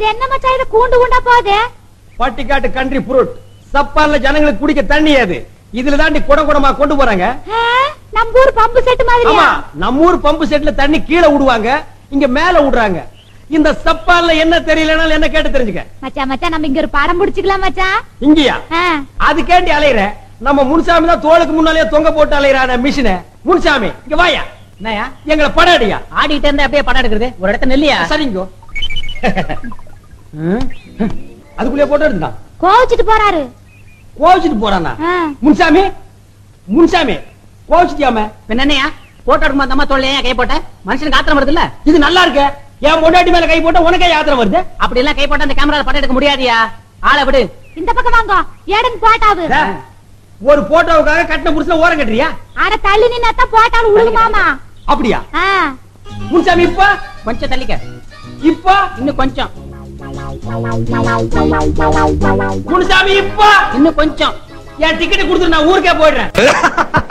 இது என்ன மச்சான் இது கூண்டு கூண்டா போகுது பட்டிக்காட்டு கண்ட்ரி புருட் சப்பான்ல ஜனங்களுக்கு குடிக்க தண்ணி அது இதுல தாண்டி குடம் குடமா கொண்டு போறாங்க ஆ, நம்ம ஊர் பம்பு செட்டு ஆமா மாதிரியா நம்ம ஊர் பம்பு செட்ல தண்ணி கீழே விடுவாங்க இங்க மேல விடுறாங்க இந்த சப்பான்ல என்ன தெரியலனாலும் என்ன கேட்டு தெரிஞ்சுக்க மச்சான் மச்சான் நம்ம இங்க ஒரு படம் பிடிச்சுக்கலாம் மச்சான் இங்கயா ஆ, அதுக்கேண்டி அலையிற நம்ம முன்சாமி தான் தோளுக்கு முன்னாலே தொங்க போட்டு அலையிறான மிஷின முன்சாமி இங்க வாயா என்னயா எங்களை படம் அடியா ஆடிட்டு இருந்தா அப்படியே படம் எடுக்கிறது ஒரு இடத்த நெல்லியா சரிங்கோ அதுக்குள்ளே போட்டோ எடுத்தான் கோவிச்சிட்டு போறாரு கோவிச்சுட்டு போறானா ஆ, முன்சாமி முன்சாமி கோவிச்சுட்டியாம என்னையா போட்டோ எடுக்கும் அந்த அம்மா தோல்ல ஏன் கை போட்ட மனுஷனுக்கு ஆத்திரம் வருது இல்ல இது நல்லா இருக்க என் பொண்டாட்டி மேல கை போட்டா உனக்கே யாத்திரை வருது அப்படி எல்லாம் கை போட்டா அந்த கேமரால படம் எடுக்க முடியாதியா ஆளை விடு இந்த பக்கம் வாங்க ஏடன் போட்டாவு டே, ஒரு போட்டோவுக்காக கட்டின புருஷன் ஓரம் கட்டுறியா அட தள்ளி நின்னாத்தான் போட்டாலும் உழுகுமாமா அப்படியா ஆ, முன்சாமி இப்ப கொஞ்சம் தள்ளிக்க இப்ப இன்னும் கொஞ்சம் முன்சாமி இப்ப இன்னும் கொஞ்சம் என் டிக்கெட் கொடுத்துட்டு நான் ஊருக்கே போயிடுறேன்